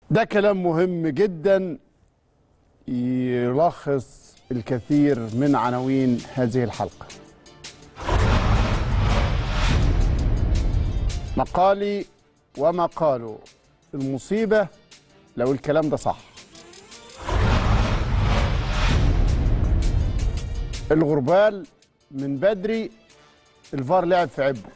ده كلام مهم جدا يلخص الكثير من عناوين هذه الحلقة مقالي ومقاله المصيبة لو الكلام ده صح الغربال من بدري الفار لعب في عبه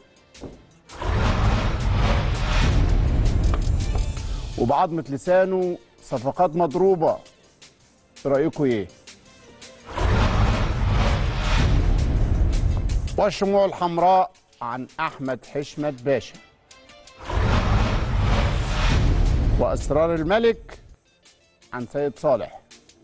وبعظمة لسانه صفقات مضروبة رأيكم ايه؟ والشموع الحمراء عن أحمد حشمت باشا وأسرار الملك عن سيد صالح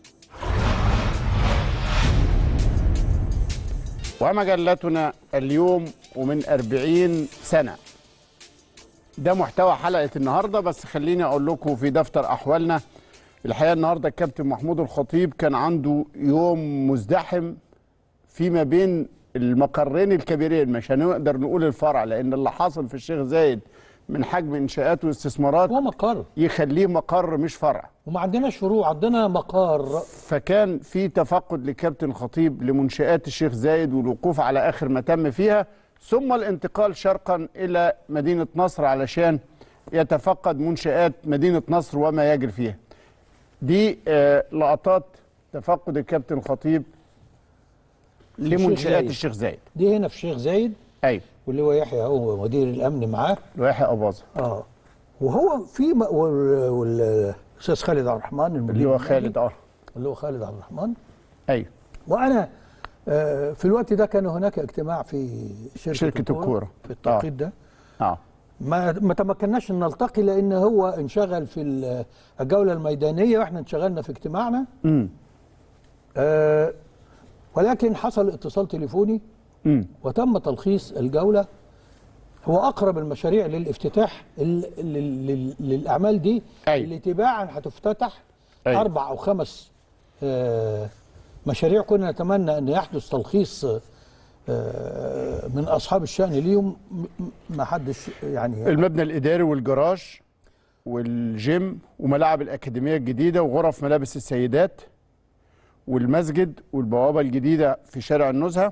ومجلتنا اليوم ومن أربعين سنة ده محتوى حلقة النهاردة بس خليني أقول لكم في دفتر أحوالنا الحقيقة النهاردة الكابتن محمود الخطيب كان عنده يوم مزدحم فيما بين المقرين الكبيرين مش هنقدر نقول الفرع لأن اللي حاصل في الشيخ زايد من حجم إنشاءات واستثمارات هو مقر يخليه مقر مش فرع وما عندناش فروع عندنا مقر فكان في تفقد لكابتن الخطيب لمنشآت الشيخ زايد والوقوف على آخر ما تم فيها ثم الانتقال شرقا إلى مدينة نصر علشان يتفقد منشآت مدينة نصر وما يجري فيها دي آه، لقطات تفقد الكابتن الخطيب لمنشآت زايد. الشيخ زايد دي هنا في الشيخ زايد أيوة واللي هو يحيى هو مدير الامن معاه لويحي أباظة اه وهو في م... وال- والاستاذ خالد عبد الرحمن المدير اللي هو المالي، خالد اه اللي هو خالد عبد الرحمن أيوة وانا آه، في الوقت ده كان هناك اجتماع في شركه, شركة الكورة. في التوقيت ده اه ما ما تمكناش ان نلتقي لان هو انشغل في ال- الجوله الميدانيه واحنا انشغلنا في اجتماعنا امم آه ولكن حصل اتصال تليفوني امم وتم تلخيص الجولة هو أقرب المشاريع للافتتاح ال- لل- لل- للأعمال دي أيوة. اللي تباعا هتفتتح أيوة. أربع أو خمس آه، مشاريع كنا نتمنى أن يحدث تلخيص آه، من أصحاب الشأن ليهم م- م- ما حدش يعني المبنى الإداري والجراج والجيم وملاعب الأكاديمية الجديدة وغرف ملابس السيدات والمسجد والبوابة الجديدة في شارع النزهة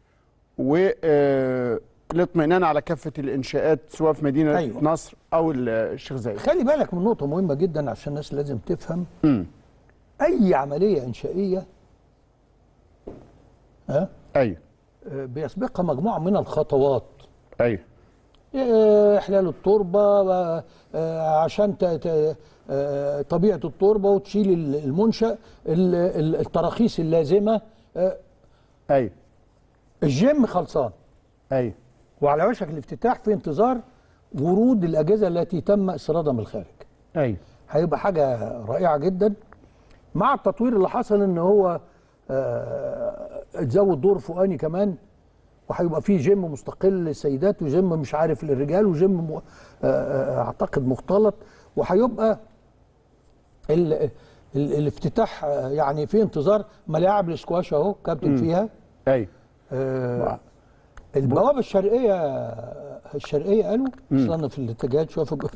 والاطمئنان على كافة الإنشاءات سواء في مدينة أيوة. أيوة. نصر أو الشيخ زايد خلي بالك من نقطة مهمة جدا عشان الناس لازم تفهم امم أي عملية إنشائية ها أيوه آه، بيسبقها مجموعة من الخطوات أيوه آه، احلال التربه و- آه، عشان ت- ت- آه، طبيعه التربه وتشيل ال- المنشا ال- ال- التراخيص اللازمه آه، أيوه الجيم خلصان أيوه وعلى وشك الافتتاح في انتظار ورود الاجهزه التي تم استيرادها من الخارج أيوه هيبقى حاجه رائعه جدا مع التطوير اللي حصل ان هو آه، اتزود دور فوقاني كمان وهيبقى فيه جيم مستقل للسيدات وجيم مش عارف للرجال وجيم م- آه، آه، اعتقد مختلط وهيبقى ال- ال- الافتتاح آه، يعني في انتظار ملاعب الاسكواش اهو كابتن فيها أيوه آه، البوابه الشرقيه الشرقيه قالوا اصل انا في الاتجاهات شويه في الج-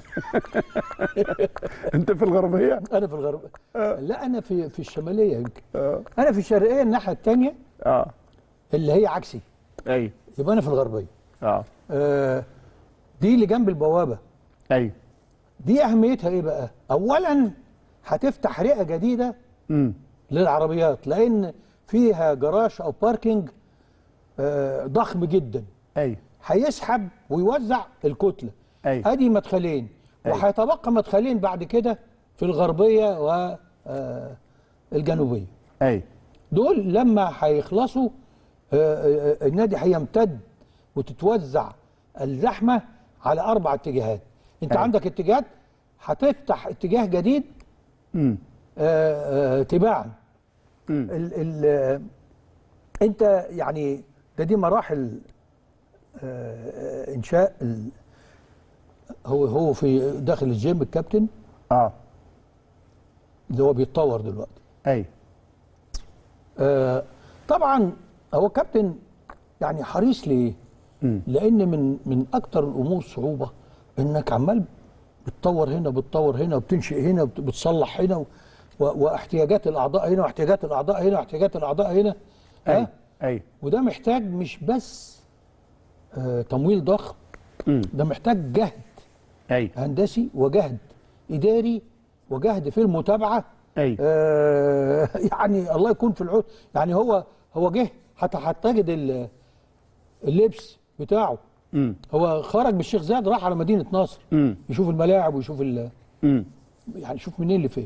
أنت في الغربية انا في الغرب لا انا في في الشماليه يمكن انا في الشرقيه الناحيه الثانيه أه اللي هي عكسي أيوه يبقى انا في الغربيه أه آه، دي اللي جنب البوابه أيوه دي اهميتها ايه بقى اولا هتفتح رئه جديده امم للعربيات لان فيها جراج او باركينج آه، ضخم جدا أيوه هيسحب ويوزع الكتله أيوه ادي مدخلين أيوة. وهيتبقى مدخلين بعد كده في الغربيه والجنوبيه أيوه دول لما هيخلصوا آه، آه، النادي هيمتد وتتوزع الزحمه على اربع اتجاهات انت أيوة. عندك اتجاهات هتفتح اتجاه جديد امم آه، آه، تباعا مم. ال ال آه، انت يعني ده دي مراحل آه، آه، انشاء ال- هو هو في داخل الجيم الكابتن أه اللي هو بيتطور دلوقتي أيوه آه، طبعا هو كابتن يعني حريص ليه؟ مم. لان من من اكتر الامور صعوبه انك عمال بتطور هنا بتطور هنا وبتنشئ هنا وبت- بتصلح هنا و... و... واحتياجات الاعضاء هنا واحتياجات الاعضاء هنا واحتياجات الاعضاء هنا اي ها اي وده محتاج مش بس آه تمويل ضخم مم. ده محتاج جهد اي هندسي وجهد اداري وجهد في المتابعه اي آه يعني الله يكون في العون يعني هو هو جه حتى هتجد ال- اللبس بتاعه امم هو خرج من الشيخ زايد راح على مدينه نصر امم يشوف الملاعب ويشوف ال- امم يعني شوف منين لفين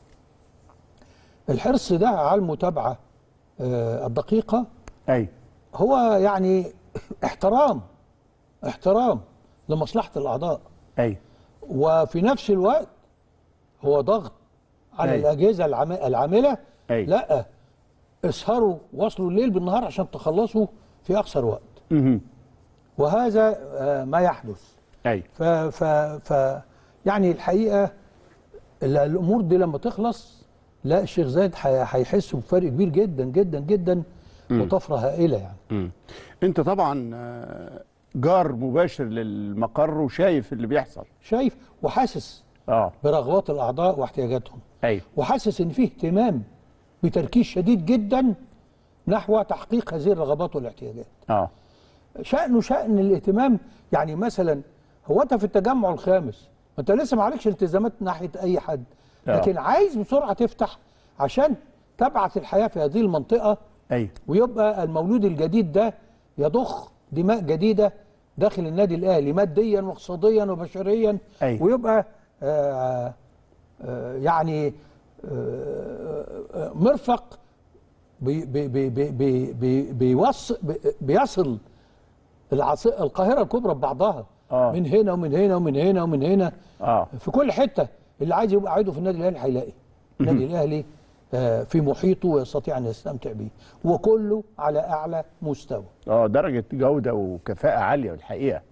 الحرص ده على المتابعه آه الدقيقه اي هو يعني احترام احترام لمصلحه الاعضاء اي وفي نفس الوقت هو ضغط على أي. الاجهزه العام- العامله أي. لا اسهروا واصلوا الليل بالنهار عشان تخلصوا في اقصر وقت امم وهذا آه، ما يحدث اي ف ف ف يعني الحقيقه ال- الامور دي لما تخلص لا الشيخ زايد هي- هيحس بفرق كبير جدا جدا جدا وطفره هائله يعني مم. انت طبعا آه، جار مباشر للمقر وشايف اللي بيحصل شايف وحاسس اه برغبات الاعضاء واحتياجاتهم اي وحاسس ان فيه اهتمام بتركيز شديد جدا نحو تحقيق هذه الرغبات والاحتياجات اه شأنه شأن الاهتمام يعني مثلا هو انت في التجمع الخامس ما انت لسه ما عليكش التزامات ناحيه اي حد آه. لكن عايز بسرعه تفتح عشان تبعث الحياه في هذه المنطقه اي ويبقى المولود الجديد ده يضخ دماء جديده داخل النادي الاهلي ماديا واقتصاديا وبشريا أي. ويبقى آه آه يعني آه آه، مرفق بي بي بي بي بي بي بيوص بي بيصل العاص- القاهره الكبرى ببعضها آه. من هنا ومن هنا ومن هنا ومن هنا اه في كل حته اللي عايز يبقى عضو في النادي الاهلي هيلاقي النادي الاهلي آه، في محيطه ويستطيع ان يستمتع به وكله على اعلى مستوى اه درجه جوده وكفاءه عاليه الحقيقه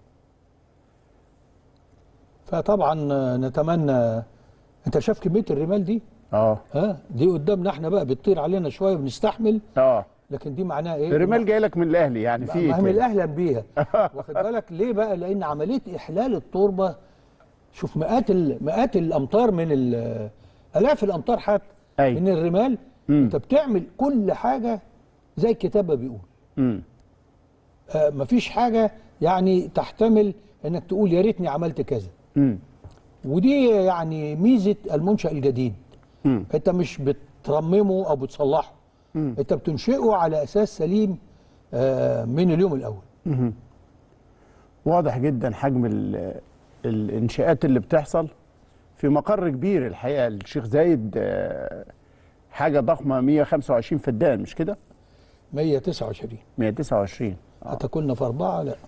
فطبعا آه، نتمنى انت شايف كميه الرمال دي اه ها دي قدامنا احنا بقى بتطير علينا شويه بنستحمل اه لكن دي معناها ايه الرمال جاي لك من الاهلي يعني في ما هي من كده. الاهلا بيها واخد بالك ليه بقى لان عمليه احلال التربه شوف مئات ال- مئات الامتار من ال- الاف الامتار حتى أي. من الرمال مم. انت بتعمل كل حاجه زي الكتاب ما بيقول مم. آه مفيش حاجه يعني تحتمل انك تقول يا ريتني عملت كذا مم. ودي يعني ميزه المنشا الجديد مم. انت مش بترممه او بتصلحه مم. انت بتنشئه على اساس سليم آه من اليوم الاول واضح جدا حجم ال- الانشاءات اللي بتحصل في مقر كبير الحقيقه الشيخ زايد آه، حاجه ضخمه 125 فدان مش كده 129 129 حتى كنا في أربعة لا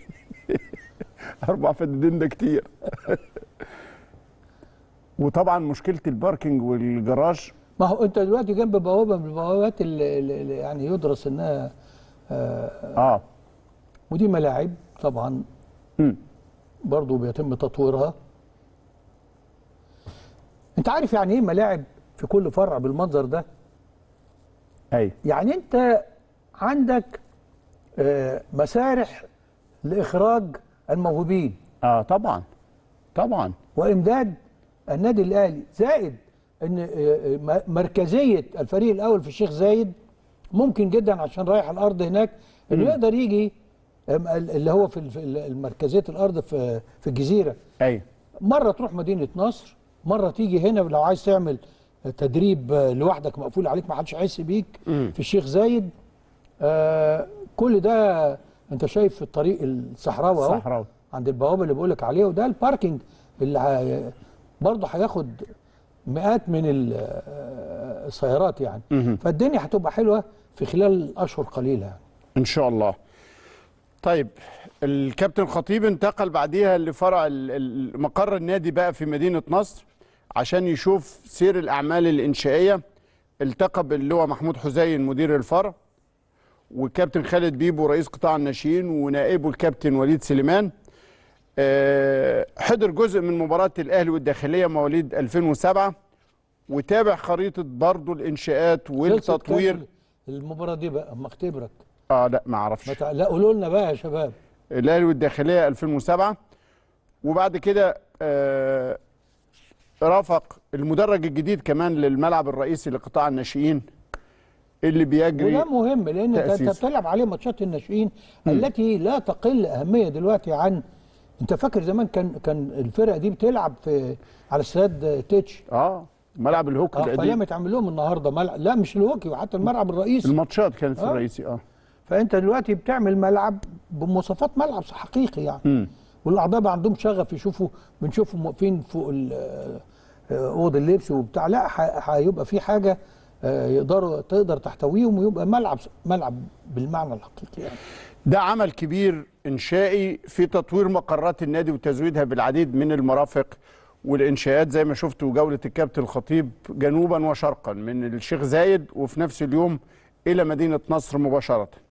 اربع فدادين ده كتير وطبعا مشكله الباركينج والجراج ما هو أنت دلوقتي جنب بوابة من البوابات اللي, اللي يعني يدرس إنها آه اه ودي ملاعب طبعا مم. برضو بيتم تطويرها أنت عارف يعني إيه ملاعب في كل فرع بالمنظر ده اي يعني أنت عندك آه مسارح لإخراج الموهوبين اه طبعا طبعا وامداد النادي الاهلي زائد ان آه، آه، م- مركزيه الفريق الاول في الشيخ زايد ممكن جدا عشان رايح الارض هناك انه يقدر يجي آم، ال- اللي هو في الف- ال- مركزيه الارض في في الجزيره اي مره تروح مدينه نصر مره تيجي هنا لو عايز تعمل تدريب آه، لوحدك مقفول عليك ما حدش هيحس بيك في الشيخ زايد آه كل ده انت شايف في الطريق الصحراوي اهو الصحراوي. عند البوابه اللي بقول لك عليها وده الباركينج اللي ه- برضه هياخد مئات من ال- آه، السيارات يعني فالدنيا هتبقى حلوه في خلال اشهر قليله يعني ان شاء الله طيب الكابتن خطيب انتقل بعديها لفرع ال- ال- مقر النادي بقى في مدينة نصر عشان يشوف سير الأعمال الإنشائية التقى باللواء محمود حسين مدير الفرع والكابتن خالد بيبو رئيس قطاع الناشئين ونائبه الكابتن وليد سليمان آه، حضر جزء من مباراة الأهلي والداخلية مواليد 2007 وتابع خريطة برضو الإنشاءات خلصت والتطوير كام المباراه دي بقى اما اختبرك اه لا ما اعرفش ما تع- لا قولوا لنا بقى يا شباب الاهلي والداخليه 2007 وبعد كده آه، رافق المدرج الجديد كمان للملعب الرئيسي لقطاع الناشئين اللي بيجري وده مهم لان انت تأسيس. أنت بتلعب عليه ماتشات الناشئين التي لا تقل اهميه دلوقتي عن انت فاكر زمان كان كان الفرق دي بتلعب في على استاد تيتش اه ملعب الهوكي اه فلما القديم يتعمل لهم النهارده ملعب لا مش الهوكي حتى الملعب الرئيسي الماتشات كانت في آه. الرئيسي اه فانت دلوقتي بتعمل ملعب بمواصفات ملعب حقيقي يعني مم. والاعضاء بقى عندهم شغف يشوفوا بنشوفهم واقفين فوق ال- آه، اوض اللبس وبتاع لا ح- هيبقى في حاجه آه، يقدروا تقدر تحتويهم ويبقى ملعب ملعب بالمعنى الحقيقي يعني ده عمل كبير انشائي في تطوير مقرات النادي وتزويدها بالعديد من المرافق والانشاءات زي ما شفتوا جوله الكابتن الخطيب جنوبا وشرقا من الشيخ زايد وفي نفس اليوم الى مدينه نصر مباشره